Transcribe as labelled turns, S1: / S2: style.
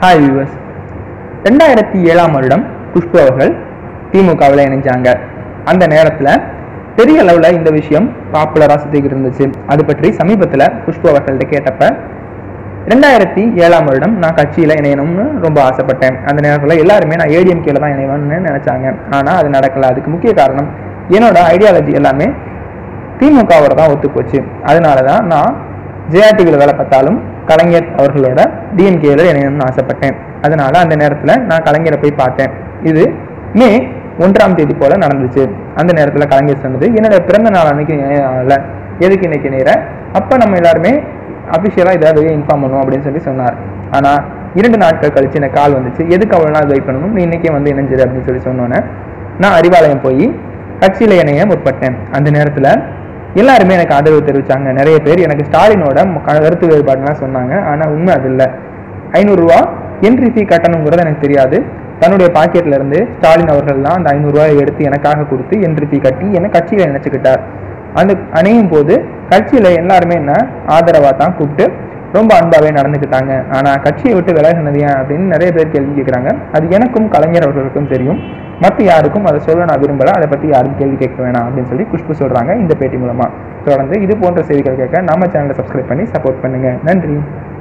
S1: hi viewers ரெண்டாயிரத்தி ஏழாம் வருடம் குஷ்பு அவர்கள் திமுகவில் இணைஞ்சாங்க அந்த நேரத்தில் பெரிய அளவில் இந்த விஷயம் பாப்புலராக சுற்றிக்கிட்டு இருந்துச்சு அது பற்றி சமீபத்தில் குஷ்பு அவர்கள்ட்ட கேட்டப்ப ரெண்டாயிரத்தி ஏழாம் வருடம் நான் கட்சியில் இணையணும்னு ரொம்ப ஆசைப்பட்டேன் அந்த நேரத்தில் எல்லாருமே நான் ஏடிஎம்கேல தான் இணைவேன்னு நினச்சாங்க ஆனால் அது நடக்கல அதுக்கு முக்கிய காரணம் என்னோட ஐடியாலஜி எல்லாமே திமுகவோட தான் ஒத்து போச்சு அதனால தான் நான் ஜேஆர்டிவியில் வேலை பார்த்தாலும் கலைஞர் அவர்களோட டிஎம்கேல இணையணும்னு ஆசைப்பட்டேன் அதனால அந்த நேரத்தில் நான் கலைஞரை போய் பார்த்தேன் இது மே ஒன்றாம் தேதி போல நடந்துச்சு அந்த நேரத்தில் கலைஞர் சொன்னது என்னோட பிறந்த நாள் அன்னைக்கு இணையல எதுக்கு இன்னைக்கு இணையிற அப்போ நம்ம எல்லாருமே அஃபிஷியலாக இதை வெளியே இன்ஃபார்ம் பண்ணுவோம் அப்படின்னு சொல்லி சொன்னார் ஆனால் இரண்டு நாட்கள் கழிச்சு எனக்கு கால் வந்துச்சு எதுக்கு அவ்வளோ நாள் வெயிட் பண்ணணும் நீ இன்னைக்கே வந்து இணைஞ்சிரு அப்படின்னு சொல்லி சொன்னோன்னே நான் அறிவாலயம் போய் கட்சியில் இணைய முற்பட்டேன் அந்த நேரத்தில் எல்லாருமே எனக்கு ஆதரவு தெரிவிச்சாங்க நிறைய பேர் எனக்கு ஸ்டாலினோட ம- கருத்து வேறுபாடுலாம் சொன்னாங்க ஆனால் உண்மை அது இல்லை ஐநூறுரூவா என்ட்ரி ஃபீ கட்டணுங்கிறது எனக்கு தெரியாது தன்னுடைய பாக்கெட்ல இருந்து ஸ்டாலின் அவர்கள் தான் அந்த ஐநூறுரூவாயை எடுத்து எனக்காக கொடுத்து என்ட்ரி ஃபீ கட்டி என்னை கட்சியில் நினைச்சுக்கிட்டார் அந்த அணையும் போது கட்சியில் எல்லாருமே என்ன ஆதரவாக தான் கூப்பிட்டு ரொம்ப அன்பாகவே நடந்துக்கிட்டாங்க ஆனால் கட்சியை விட்டு விலகினது ஏன் அப்படின்னு நிறைய பேர் கேள்வி கேட்குறாங்க அது எனக்கும் கலைஞர் அவர்களுக்கும் தெரியும் மற்ற யாருக்கும் அதை சொல்ல நான் விரும்பல அதை பற்றி யாரும் கேள்வி கேட்க வேணாம் அப்படின்னு சொல்லி குஷ்பு சொல்கிறாங்க இந்த பேட்டி மூலமாக தொடர்ந்து இது போன்ற செய்திகள் கேட்க நம்ம சேனலை சப்ஸ்கிரைப் பண்ணி சப்போர்ட் பண்ணுங்க நன்றி